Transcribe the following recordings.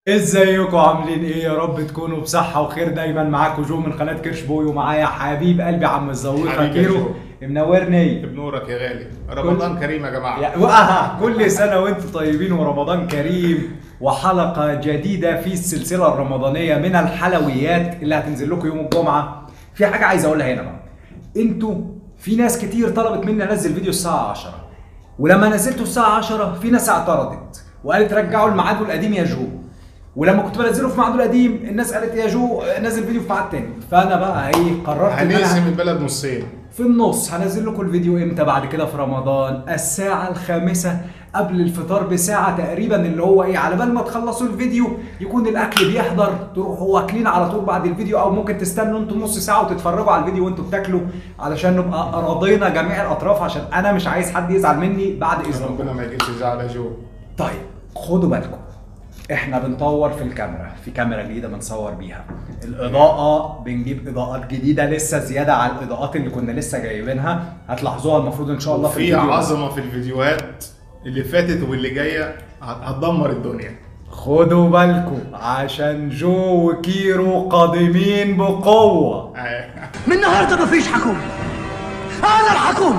ازيكم عاملين ايه يا رب تكونوا بصحة وخير دايما معاكم جو من قناة كرش بوي ومعايا حبيب قلبي عم الزوير حبيبي يا فاكيرو جو. منورني بنورك يا غالي رمضان كريم يا جماعه يا وآه كل سنة وانتم طيبين ورمضان كريم وحلقة جديدة في السلسلة الرمضانية من الحلويات اللي هتنزل لكم يوم الجمعة في حاجة عايز اقولها هنا بقى انتوا في ناس كتير طلبت مني انزل فيديو الساعة 10 ولما نزلته الساعة 10 في ناس اعترضت وقالت رجعوا الميعاد القديم يا جو ولما كنت بنزله في ميعاده القديم الناس قالت يا جو نزل فيديو في ميعاد تاني فانا بقى ايه قررت ان هنقسم انا البلد نصين في النص هنزل لكم الفيديو امتى بعد كده في رمضان الساعة الخامسة قبل الفطار بساعة تقريبا اللي هو ايه على بال ما تخلصوا الفيديو يكون الاكل بيحضر تروحوا واكلين على طول بعد الفيديو او ممكن تستنوا انتوا نص ساعة وتتفرجوا على الفيديو وانتوا بتاكلوا علشان نبقى راضينا جميع الاطراف عشان انا مش عايز حد يزعل مني بعد اذنكم ربنا ما يجيبش زعل يا جو طيب خدوا بالكم احنا بنطور في الكاميرا في كاميرا جديده بنصور بيها الاضاءه بنجيب اضاءات جديده لسه زياده على الاضاءات اللي كنا لسه جايبينها هتلاحظوها المفروض ان شاء الله في في الفيديو عظمه في الفيديوهات اللي فاتت واللي جايه هت- هتدمر الدنيا خدوا بالكم عشان جو وكيرو قادمين بقوه آه. من النهارده مفيش حكومة أنا الحكومة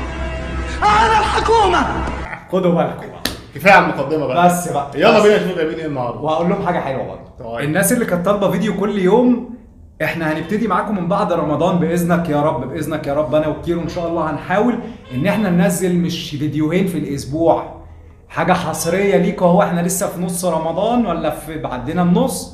أنا الحكومة خدوا بالكم بقى كفايه على المقدمه بقى بس بقى يلا بس. بينا نشوف جايبين ايه النهارده وهقول لهم حاجه حلوه برضه طيب. الناس اللي كانت طالبه فيديو كل يوم احنا هنبتدي معاكم من بعد رمضان باذنك يا رب باذنك يا رب انا وكيرو ان شاء الله هنحاول ان احنا ننزل مش فيديوهين في الاسبوع حاجه حصريه ليكوا اهو احنا لسه في نص رمضان ولا في بعدنا النص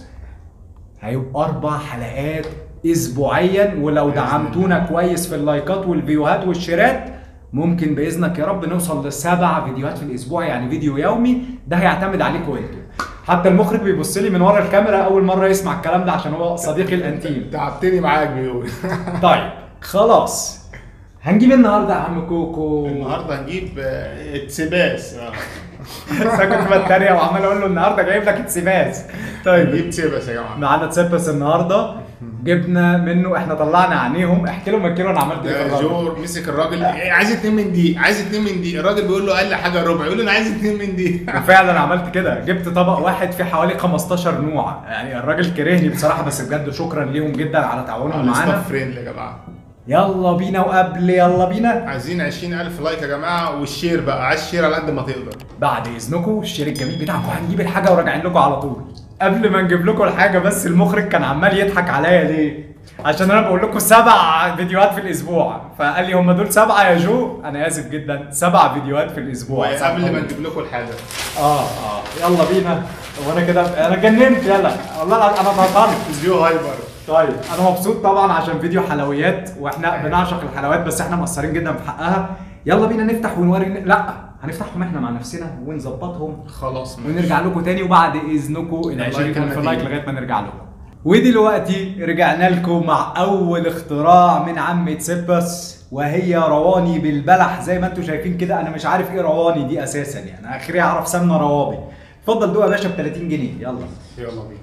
هيبقى اربع حلقات اسبوعيا ولو بإذن دعمتونا كويس في اللايكات والفيوهات والشيرات ممكن باذنك يا رب نوصل لسبع فيديوهات في الاسبوع يعني فيديو يومي ده هيعتمد عليكم انتوا حتى المخرج بيبص لي من ورا الكاميرا اول مره يسمع الكلام ده عشان هو صديقي الانتيم تعبتني معاك بيقول طيب خلاص هنجيب النهارده يا عم كوكو النهارده هنجيب آه، اتسباس آه. بس انا كنت بتريق وعمال اقول له النهارده جايب لك اتسباس طيب هنجيب تسباس يا جماعه معانا تسبس النهارده جبنا منه احنا طلعنا عينيهم احكي لهم الكيلو انا عملت ايه في ده الراجل. جو مسك الراجل إيه، عايز اتنين من دي عايز اتنين من دي الراجل بيقول له اقل حاجه ربع يقول له انا عايز اتنين من دي وفعلا عملت كده جبت طبق واحد فيه حوالي 15 نوع يعني الراجل كرهني بصراحه بس بجد شكرا ليهم جدا على تعاونهم معانا ستاف فريند يا جماعه يلا بينا وقبل يلا بينا عايزين 20000 لايك يا جماعه والشير بقى عايز شير على قد ما تقدر بعد اذنكم الشير الجميل بتاعكم هنجيب الحاجه وراجعين لكم على طول قبل ما نجيب لكم الحاجه بس المخرج كان عمال يضحك عليا ليه عشان انا بقول لكم سبع فيديوهات في الاسبوع فقال لي هم دول سبعه يا جو انا اسف جدا سبع فيديوهات في الاسبوع وقبل ما نجيب لكم الحاجه اه اه يلا بينا وانا كده انا اتجننت يلا والله العظيم انا اتهطرت فيديو هايبر طيب انا مبسوط طبعا عشان فيديو حلويات واحنا بنعشق الحلويات بس احنا مقصرين جدا في حقها يلا بينا نفتح ونوري لا هنفتحهم احنا مع نفسنا ونظبطهم خلاص ماشي. ونرجع لكم تاني وبعد اذنكم ال اللايك 20000 لايك المتين. لغايه ما نرجع لكم ودلوقتي رجعنا لكم مع اول اختراع من عم تسبس وهي رواني بالبلح زي ما انتم شايفين كده انا مش عارف ايه رواني دي اساسا يعني اخري اعرف سمنه روابي اتفضل دوق يا باشا ب 30 جنيه يلا يلا بينا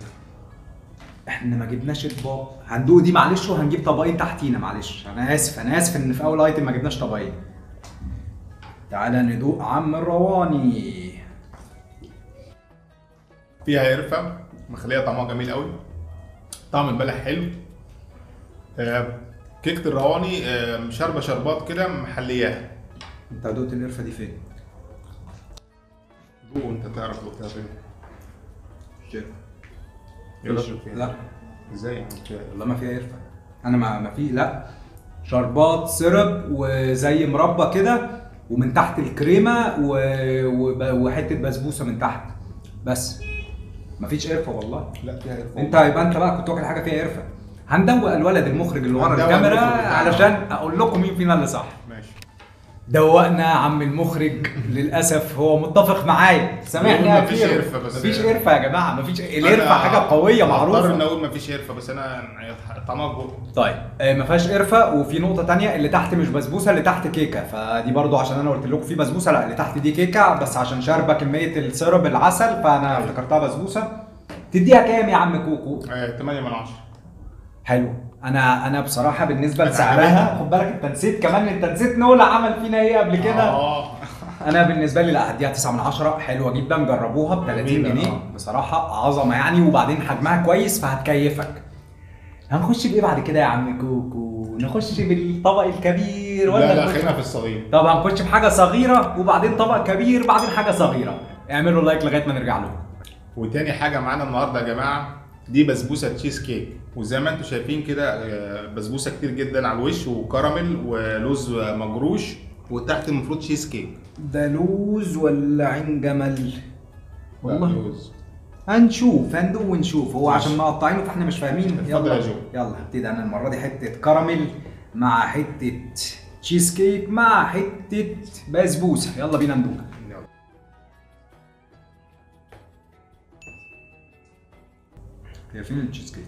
احنا ما جبناش اطباق هندوق دي معلش وهنجيب طبقين تحتينا معلش انا اسف انا اسف ان في اول ايتم ما جبناش طبقين تعالى ندوق عم الرواني فيها قرفه مخليه طعمها جميل قوي طعم البلح حلو آه، كيكه الرواني آه، شاربه شربات كده محلياها انت دقت القرفه دي فين؟ دوق انت تعرف دوقتها فين شرب يلا شوف فيها. لا ازاي يعني والله ما فيها قرفه انا ما ما في لا شربات سيرب وزي مربى كده ومن تحت الكريمه و... وب... وحته بسبوسه من تحت بس مفيش قرفه والله لا فيها قرفه انت يبقى انت بقى كنت واكل حاجه فيها قرفه هندوق الولد المخرج اللي ورا هندوق الكاميرا المخرج بتاعنا. علشان اقول لكم مين فينا اللي صح ماشي دوقنا عم المخرج للاسف هو متفق معايا سامحني بيقول يا مفيش كيرو. قرفة بس- مفيش قرفه يا جماعه مفيش القرفه أنا حاجه قويه هضطر ان معروفه اقول مفيش قرفه بس انا طعمها جوه طيب آه، ما فيهاش قرفه وفي نقطه تانية اللي تحت مش بسبوسه اللي تحت كيكه فدي برضو عشان انا قلت لكم في بسبوسه لا اللي تحت دي كيكه بس عشان شاربه كميه السيرب العسل فانا أيوة. افتكرتها بسبوسه تديها كام يا عم كوكو 8 من 10 حلو انا انا بصراحه بالنسبه أنا لسعرها عجبتني. خد بالك انت نسيت كمان انت نسيت نولا عمل فينا ايه قبل كده اه انا بالنسبه لي لا هديها 9 من 10 حلوه جدا جربوها ب 30 جميلة، جنيه آه. بصراحه عظمه يعني وبعدين حجمها كويس فهتكيفك هنخش بايه بعد كده يا عم كوكو نخش بالطبق الكبير ولا لا لا نخش- خلينا في الصغير طب هنخش بحاجه صغيره وبعدين طبق كبير بعدين حاجه صغيره اعملوا لايك لغايه ما نرجع له وتاني حاجه معانا النهارده يا جماعه دي بسبوسه تشيز كيك وزي ما انتم شايفين كده آه، بسبوسه كتير جدا على الوش وكراميل ولوز مجروش وتحت المفروض تشيز كيك ده لوز ولا عين جمل لا، والله لوز هنشوف هندوق ونشوف هو ماشي. عشان مقطعينه فاحنا مش فاهمين اتفضل يلا يا جو. يلا هبتدي انا المره دي حته كراميل مع حته تشيز كيك مع حته بسبوسه يلا بينا ندوق يلا. هي فين التشيز كيك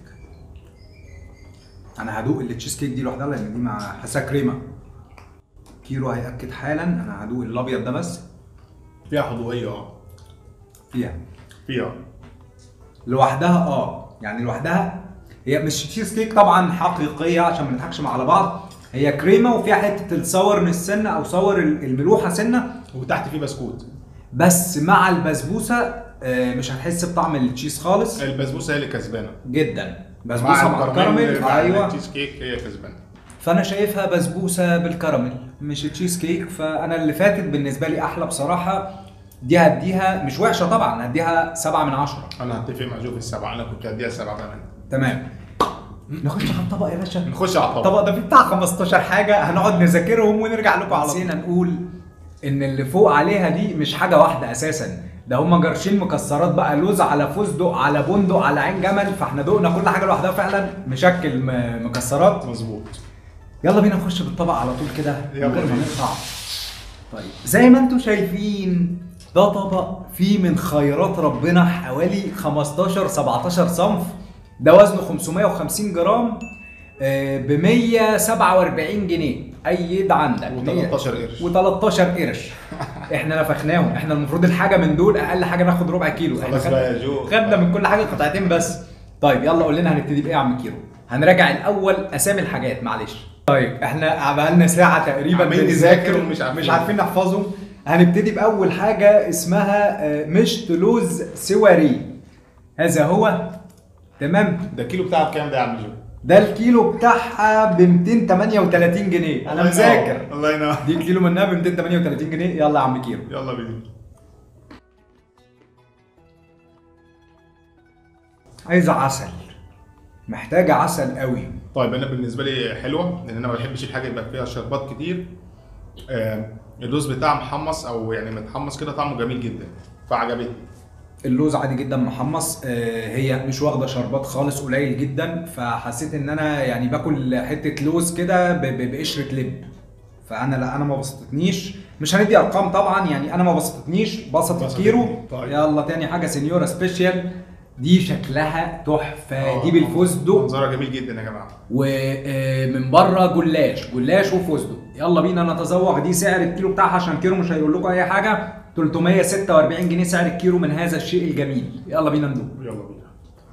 انا هدوق التشيز كيك دي لوحدها لان دي مع حاسها كريمه كيرو هياكد حالا انا هدوق الابيض ده بس فيها حضوئيه اه فيها فيها لوحدها اه يعني لوحدها هي مش تشيز كيك طبعا حقيقيه عشان ما نضحكش مع بعض هي كريمه وفيها حته الصور السنه او صور الملوحه سنه وتحت فيه بسكوت بس مع البسبوسه آه، مش هتحس بطعم التشيز خالص البسبوسه هي اللي كسبانه جدا بسبوسه مع الكراميل الكراميل مع ايوه التشيز كيك هي كسبانه فانا شايفها بسبوسه بالكراميل مش تشيز كيك فانا اللي فاتت بالنسبه لي احلى بصراحه دي هديها مش وحشه طبعا هديها سبعة من عشرة انا هتفق مع جو في السبعه انا كنت هديها سبعه كمان تمام نخش على الطبق يا باشا نخش على الطبق الطبق ده فيه بتاع 15 حاجه هنقعد نذاكرهم ونرجع لكم على نسينا نقول ان اللي فوق عليها دي مش حاجه واحده اساسا ده هما جرشين مكسرات بقى لوز على فستق على بندق على عين جمل فاحنا دقنا كل حاجه لوحدها فعلا مشكل م- مكسرات مظبوط يلا بينا نخش بالطبق على طول كده يلا من غير ما بينا. نقطع طيب زي ما انتم شايفين ده طبق فيه من خيرات ربنا حوالي 15 17 صنف ده وزنه 550 جرام ب 147 جنيه اي يد عندك و13 قرش. و13 قرش احنا نفخناهم احنا المفروض الحاجه من دول اقل حاجه ناخد ربع كيلو احنا خلاص خدنا- بقى يا جو. خدنا من كل حاجه قطعتين بس طيب يلا قول لنا هنبتدي بايه يا عم كيرو هنراجع الاول اسامي الحاجات معلش طيب احنا بقالنا ساعه تقريبا عمالين بنذاكر نذاكر ومش عارفين. مش عارفين نحفظهم هنبتدي باول حاجه اسمها آه، مشط لوز سواري هذا هو تمام ده الكيلو بتاعه بكام ده يا عم جو؟ ده الكيلو بتاعها ب 238 جنيه انا الله مذاكر ينور. الله ينور دي الكيلو منها ب 238 جنيه يلا يا عم كيرو يلا بينا عايزه عسل محتاجه عسل قوي طيب انا بالنسبه لي حلوه لان انا ما بحبش الحاجه يبقى فيها شربات كتير آه اللوز بتاعها محمص او يعني متحمص كده طعمه جميل جدا فعجبتني اللوز عادي جدا محمص آه، هي مش واخده شربات خالص قليل جدا فحسيت ان انا يعني باكل حته لوز كده ب- ب- بقشره لب فانا لا انا ما بسطتنيش مش هندي ارقام طبعا يعني انا ما بسطتنيش بسط بسطت الكيلو دي. طيب. يلا تاني حاجه سنيورا سبيشال دي شكلها تحفه آه، دي بالفستق منظرها جميل جدا يا جماعه ومن بره جلاش جلاش وفستق يلا بينا نتذوق دي سعر الكيلو بتاعها عشان كيلو مش هيقول لكم اي حاجه 346 جنيه سعر الكيلو من هذا الشيء الجميل يلا بينا ندوق يلا بينا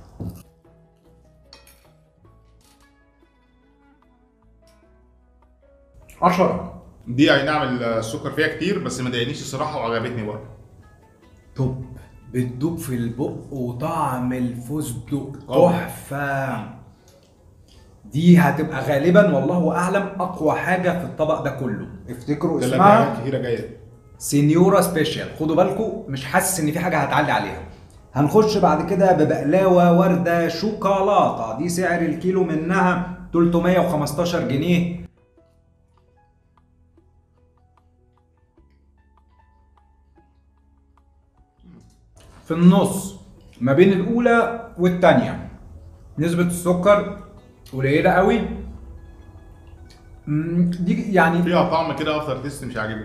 عشرة دي اي نعم السكر فيها كتير بس ما ضايقنيش الصراحه وعجبتني برضه توب بتدوب في البق وطعم الفستق قوي. تحفه دي هتبقى غالبا والله اعلم اقوى حاجه في الطبق ده كله افتكروا ده اسمها لما كتيره جايه سينيورا سبيشال خدوا بالكم مش حاسس ان في حاجه هتعلي عليها هنخش بعد كده ببقلاوه ورده شوكولاته دي سعر الكيلو منها 315 جنيه في النص ما بين الاولى والثانيه نسبه السكر قليله قوي مم، دي يعني فيها طعم كده افتر تيست مش عاجبني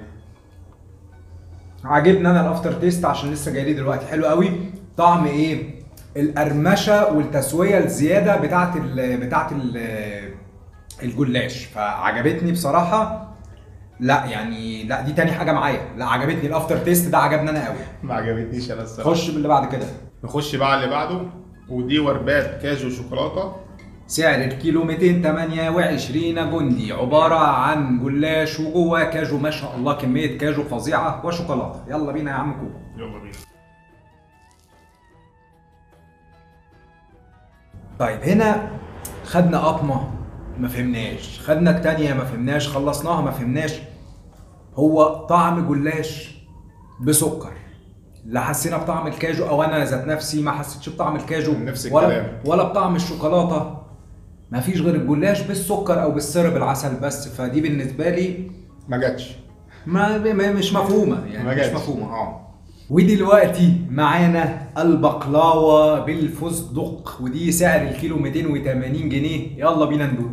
عاجبني انا الافتر تيست عشان لسه جاي لي دلوقتي حلو قوي طعم ايه القرمشه والتسويه الزياده بتاعت ال بتاعت ال الجلاش فعجبتني بصراحه لا يعني لا دي تاني حاجه معايا لا عجبتني الافتر تيست ده عجبني انا قوي ما عجبتنيش انا الصراحه خش باللي بعد كده نخش بقى على اللي بعده ودي وربات كاجو شوكولاته سعر الكيلو 228 جندي عبارة عن جلاش وجواه كاجو ما شاء الله كمية كاجو فظيعة وشوكولاتة يلا بينا يا عم كوكو يلا بينا طيب هنا خدنا قطمة ما فهمناش خدنا التانية ما فهمناش خلصناها ما فهمناش هو طعم جلاش بسكر لا حسينا بطعم الكاجو او انا ذات نفسي ما حسيتش بطعم الكاجو نفس ولا الكلام. ولا بطعم الشوكولاته ما فيش غير الجلاش بالسكر او بالسرب العسل بس فدي بالنسبه لي ما جاتش ما ما- مش مفهومه يعني ما مش جاتش. مفهومه اه ودلوقتي معانا البقلاوه بالفستق ودي سعر الكيلو 280 جنيه يلا بينا ندوق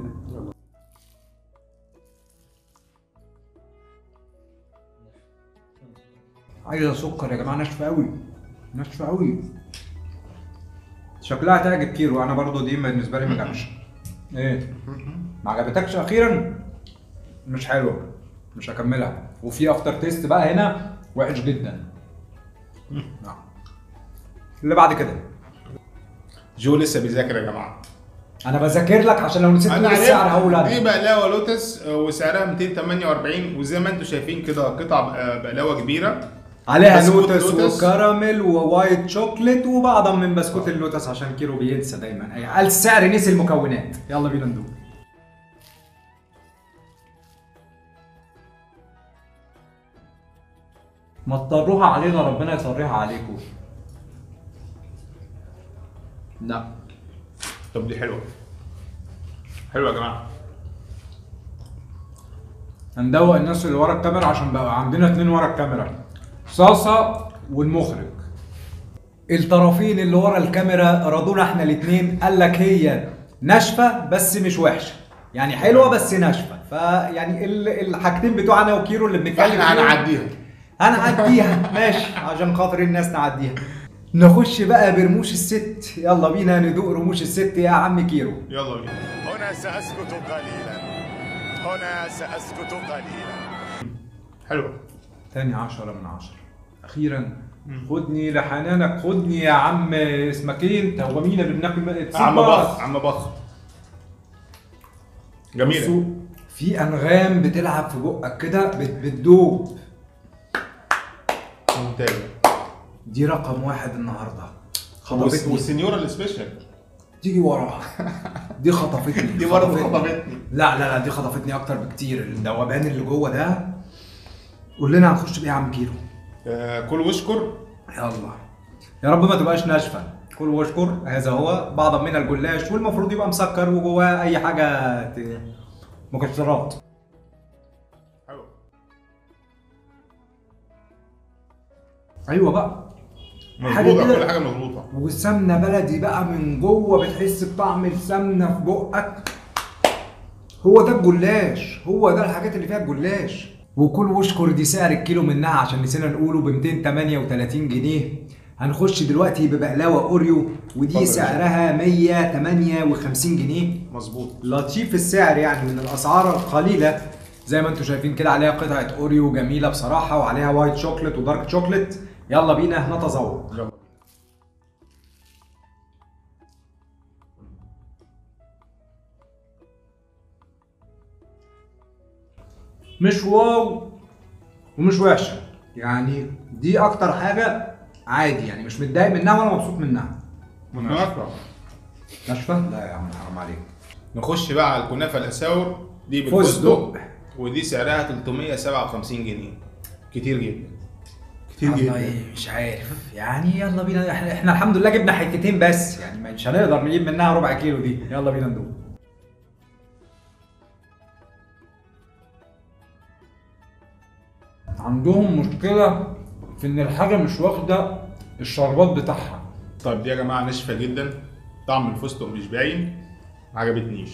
عايزه سكر يا جماعه ناشفه قوي ناشفه قوي شكلها تعجب كيرو انا برضو دي بالنسبه لي ما جابش ايه ما عجبتكش اخيرا مش حلوه مش هكملها وفي افتر تيست بقى هنا وحش جدا نعم. اللي بعد كده جو لسه بيذاكر يا جماعه انا بذاكر لك عشان لو نسيت انا تقول السعر هقول عارف دي انا بقلاوه لوتس آه، وسعرها 248 وزي ما انتم شايفين كده قطع آه، بقلاوه كبيره عليها بسكوت لوتس لوتس. وكراميل ووايت شوكليت وبعضا من بسكوت اللوتس عشان كيلو بينسى دايما أي- قال السعر نسي المكونات يلا بينا ندوق ما تطروها علينا ربنا يطريها عليكم لا طب دي حلوه حلوه يا جماعه هندوق الناس اللي ورا الكاميرا عشان بقى عندنا اتنين ورا الكاميرا صاصة والمخرج الطرفين اللي ورا الكاميرا رضونا احنا الاتنين قال لك هي ناشفة بس مش وحشة يعني حلوة بس ناشفة فيعني ال- الحاجتين بتوعنا وكيرو اللي بنتكلم فاحنا فيهم- هنعديها هنعديها ماشي عشان خاطر الناس نعديها نخش بقى برموش الست يلا بينا ندوق رموش الست يا عم كيرو يلا بينا هنا سأسكت قليلا هنا سأسكت قليلا حلوه تاني عشرة من عشرة أخيرا خدني لحنانك خدني يا عم اسمك ايه انت هو مين اللي بناكل تسيب عم بعض. بخ عم بخ جميله بصوا، في انغام بتلعب في بقك كده بت- بتدوب ممتاز دي رقم واحد النهارده والس- خطفتني والسنيوره السبيشال تيجي وراها دي خطفتني دي برضه خطفتني. لا لا لا دي خطفتني اكتر بكتير الذوبان اللي جوه ده قول لنا هنخش بايه يا عم كيلو آه، كل واشكر يلا يا رب ما تبقاش ناشفه كل واشكر هذا هو بعضا من الجلاش والمفروض يبقى مسكر وجواه اي حاجه ت- مكسرات حلو ايوه بقى حاجة مظبوطه كده. كل حاجه مظبوطه والسمنه بلدي بقى من جوه بتحس بطعم السمنه في بقك هو ده الجلاش هو ده الحاجات اللي فيها الجلاش وكل واشكر دي سعر الكيلو منها عشان نسينا نقوله ب 238 جنيه هنخش دلوقتي ببقلاوه اوريو ودي اتفضل. سعرها 158 جنيه مظبوط لطيف السعر يعني من الاسعار القليله زي ما انتم شايفين كده عليها قطعه اوريو جميله بصراحه وعليها وايت شوكليت ودارك شوكليت يلا بينا نتذوق يلا مش واو ومش وحشه يعني دي اكتر حاجه عادي يعني مش متضايق منها ولا مبسوط منها متنافره ناشفه لا يا عم حرام عليك نخش بقى على الكنافه الاساور دي فستق. بالفستق ودي سعرها 357 جنيه كتير جدا كتير والله جدا مش عارف يعني يلا بينا احنا, احنا الحمد لله جبنا حتتين بس يعني مش هنقدر نجيب منها ربع كيلو دي يلا بينا ندوق عندهم مشكلة في إن الحاجة مش واخدة الشربات بتاعها طيب دي يا جماعه ناشفه جدا طعم الفستق مش باين ما عجبتنيش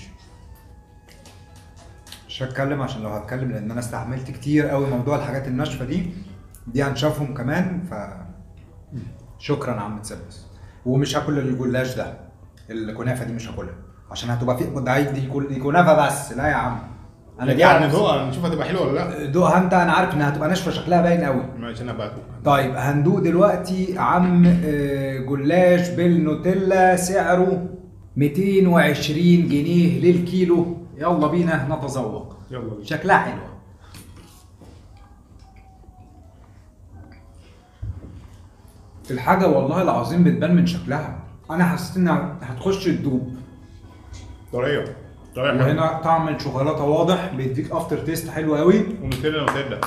مش هتكلم عشان لو هتكلم لان انا استحملت كتير قوي موضوع الحاجات الناشفه دي دي هنشافهم كمان ف شكرا يا عم تسبس ومش هاكل الجلاش ده الكنافه دي مش هاكلها عشان هتبقى في ده عيد دي كل- دي كنافه بس لا يا عم انا دي يعني عارف ندوقها نشوف هتبقى حلوه ولا لا دوقها انت انا عارف انها هتبقى ناشفه شكلها باين قوي ماشي انا بقى طيب هندوق دلوقتي عم آه، جلاش بالنوتيلا سعره 220 جنيه للكيلو يلا بينا نتذوق يلا بينا شكلها حلوه الحاجه والله العظيم بتبان من شكلها انا حسيت انها هتخش تدوب طريه طريه حلوة. وهنا طعم الشوكولاته واضح بيديك افتر تيست حلو قوي ونوتيلا نوتيلا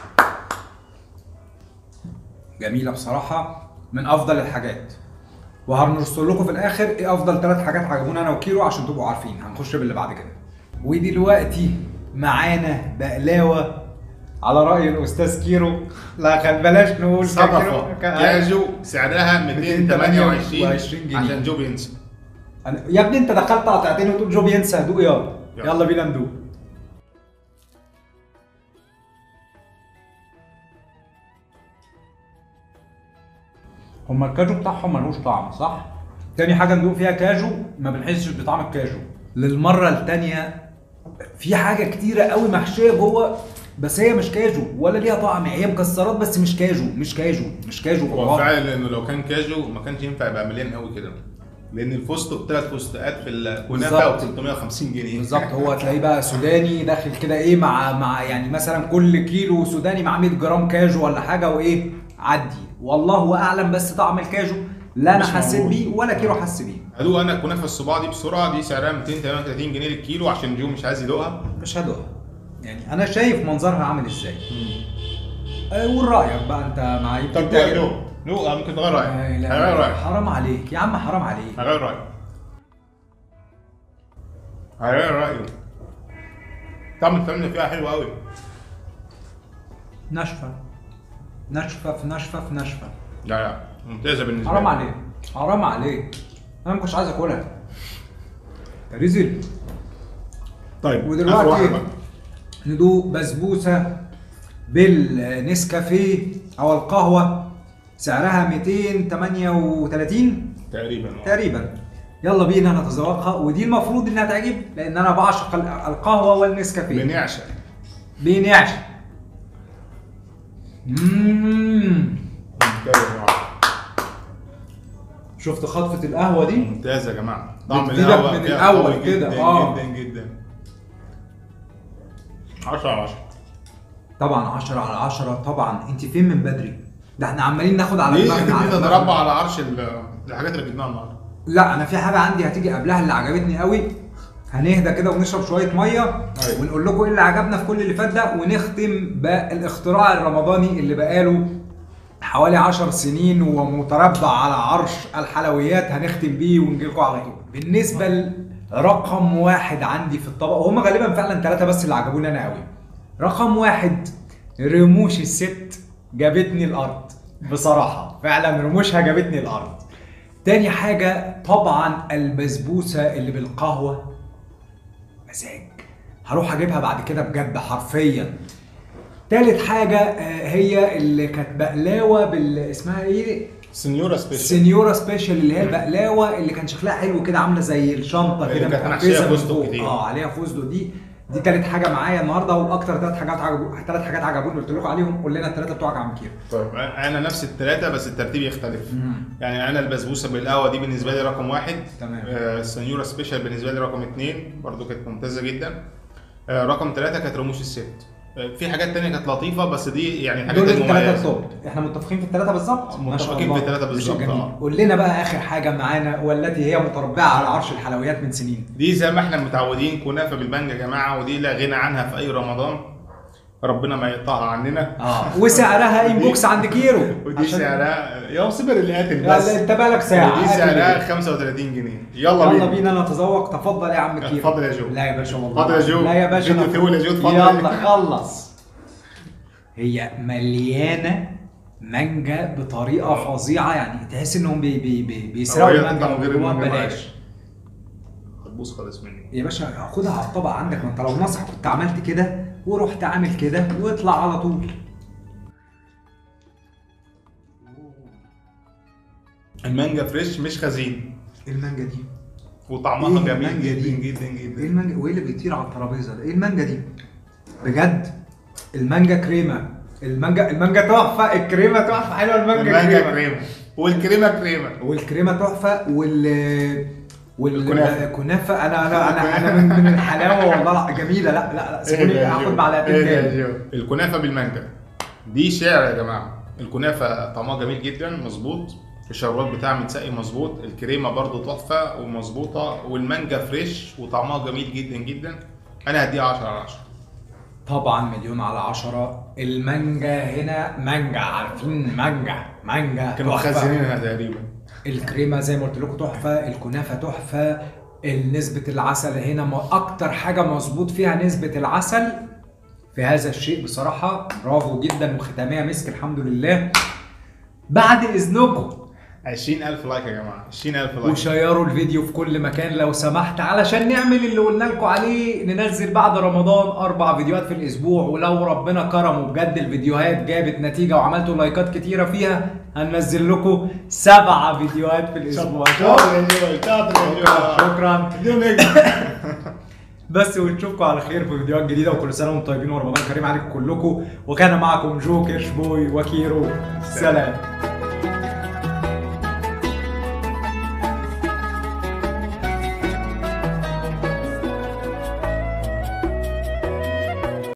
جميله بصراحه من افضل الحاجات وهنرسل لكم في الاخر ايه افضل ثلاث حاجات عجبونا انا وكيرو عشان تبقوا عارفين هنخش باللي بعد كده ودلوقتي معانا بقلاوه على راي الاستاذ كيرو لا خل بلاش نقول صدفه كاجو سعرها 228 228 جنيه. عشان جو بينسى أنا- يا ابني انت دخلت قطعتين وتقول جو بينسى دوق يلا يلا. يلا بينا ندوق هما الكاجو بتاعهم ملوش طعم صح؟ تاني حاجة ندوق فيها كاجو ما بنحسش بطعم الكاجو للمرة التانية في حاجة كتيرة قوي محشية جوه بس هي مش كاجو ولا ليها طعم هي مكسرات بس مش كاجو مش كاجو مش كاجو هو والله. فعلا لانه لو كان كاجو ما كانش ينفع يبقى مليان قوي كده لان الفستق ثلاث فستقات في الكنافه ب بالظبط. 350 جنيه بالظبط هو تلاقيه بقى سوداني داخل كده ايه مع مع يعني مثلا كل كيلو سوداني مع 100 جرام كاجو ولا حاجه وايه عدي والله اعلم بس طعم الكاجو لا انا مش حسيت موجود. بيه ولا كيلو حس بيه هدوق انا الكنافه الصباع دي بسرعه دي سعرها 238 جنيه للكيلو عشان جو مش عايز يدوقها مش هدوقها يعني انا شايف منظرها عامل ازاي أه، قول رايك بقى انت مع طب يمكن دوق تعجب. دوق دوق ممكن تغير رايك لا، لا، هغير رايك حرام عليك يا عم حرام عليك هغير رايك هغير رايي طعم الفانيليا فيها حلو قوي ناشفه ناشفه في ناشفه في ناشفه لا لا ممتازه بالنسبه حرام لي. عليك حرام عليك انا ما كنتش عايز اكلها يا رزل طيب آخر ودلوقتي واحدة بقى. ندوق بسبوسه بالنسكافيه او القهوه سعرها 238 تقريبا آه. تقريبا يلا بينا نتذوقها ودي المفروض انها تعجب لان انا بعشق ال- القهوه والنسكافيه بنعشق بينعش مم. ممتازة يا جماعة. شفت خطفه القهوه دي ممتازة يا جماعة طعم بتجيبك القهوة من فيها الأول قوي كده، جدا آه. جدا جدا 10 على 10 طبعا 10 على 10 طبعا انت فين من بدري ده احنا عمالين ناخد على ليه دماغنا على كده دماغنا. نربع على عرش ال- الحاجات اللي جبناها النهارده لا انا في حاجه عندي هتيجي قبلها اللي عجبتني قوي هنهدى كده ونشرب شويه ميه أيوة. ونقول لكم ايه اللي عجبنا في كل اللي فات ده ونختم بالاختراع الرمضاني اللي بقاله حوالي 10 سنين ومتربع على عرش الحلويات هنختم بيه ونجي لكم على طول بالنسبه لرقم واحد عندي في الطبق وهم غالبا فعلا ثلاثه بس اللي عجبوني انا قوي رقم واحد رموش الست جابتني الارض بصراحه فعلا رموشها جابتني الارض تاني حاجة طبعا البسبوسة اللي بالقهوة مزاج هروح اجيبها بعد كده بجد حرفيا تالت حاجة آه، هي اللي كانت بقلاوة بال اسمها ايه؟ سنيورا سبيشال سنيورا سبيشال اللي هي البقلاوة اللي كان شكلها حلو كده عاملة زي الشنطة اللي كده كانت متقفزة محشية من فستق فوق. كتير. اه عليها فستق دي دي تالت حاجة معايا النهارده واكتر تلات حاجات عجبوا تلات حاجات عجبوني قلت لكم عليهم قول لنا التلاتة بتوعك يا عم كيرو طيب انا نفس الثلاثه بس الترتيب يختلف يعني انا البسبوسه بالقهوه دي بالنسبه لي رقم واحد تمام. آه السنيورا سبيشال بالنسبه لي رقم اثنين برضو كانت ممتازه جدا آه رقم ثلاثه كانت رموش الست آه في حاجات تانية كانت لطيفه بس دي يعني الحاجات دول الثلاثة المميزه التوب احنا متفقين في الثلاثة بالظبط ما شاء متفقين الله. في التلاتة بالظبط، شيء جميل. آه. قول لنا بقى اخر حاجة معانا والتي هي متربعة على عرش الحلويات من سنين دي زي ما احنا متعودين كنافه بالمانجا يا جماعه ودي لا غنى عنها في اي رمضان ربنا ما يقطعها عننا اه وسعرها انبوكس عند كيرو ودي عشان- سعرها يا صبر اللي قاتل لا بس لا انت بقالك ساعة ودي قاتل سعرها ليه؟ 35 جنيه يلا, يلا بينا بينا نتذوق تفضل يا عم كيرو اتفضل يا جو. لا يا باشا والله اتفضل يا جو. لا يا باشا فيديو أنا- طويل يا جو، اتفضل. يلا خلص هي مليانة مانجا بطريقة فظيعة يعني تحس انهم بي بي بي بيسرقوا هي المانجا تطلع من غير ويجيبوها المانجا ببلاش بص خالص مني يا باشا خدها على الطبق عندك ما انت لو ناصح كنت عملت كده ورحت عامل كده واطلع على طول المانجا فريش مش خزين ايه المانجا دي؟ وطعمها إيه جميل المانجا جدا دي؟ جدا ايه جدا المانجا وايه اللي بيطير على الترابيزه ده؟ ايه المانجا دي؟ بجد المانجا كريمه المانجا المانجا تحفه الكريمه تحفه حلوه المانجا, المانجا كريمه كريمه والكريمه كريمه والكريمه تحفه وال الكنافة. والكنافه انا انا انا انا من, من الحلاوه والله لا جميله لا لا لا سيبوني اخد معلقتين تاني الكنافه بالمانجا دي شعر يا جماعه الكنافه طعمها جميل جدا مظبوط الشربات بتاعها متسقي مظبوط الكريمه برضو تحفه ومظبوطه والمانجا فريش وطعمها جميل جدا جدا انا هديها 10 على 10 طبعا مليون على عشرة المانجا هنا مانجا عارفين مانجا مانجا كانوا تحفة. مخزنينها تقريبا الكريمه زي ما قلت لكم تحفه الكنافه تحفه نسبه العسل هنا م- اكتر حاجه مظبوط فيها نسبه العسل في هذا الشيء بصراحه برافو جدا وختاميه مسك الحمد لله بعد اذنكم 20000 لايك يا جماعه 20000 لايك وشيروا الفيديو في كل مكان لو سمحت علشان نعمل اللي قلنا لكم عليه ننزل بعد رمضان اربع فيديوهات في الاسبوع ولو ربنا كرم وبجد الفيديوهات جابت نتيجه وعملتوا لايكات كتيره فيها هننزل لكم سبعة فيديوهات في الاسبوع شاطر يا جوي شاطر يا شكرا جوي بس ونشوفكم على خير في فيديوهات جديده وكل سنه وانتم طيبين ورمضان كريم عليكم كلكم وكان معكم جو كيرش بوي وكيرو سلام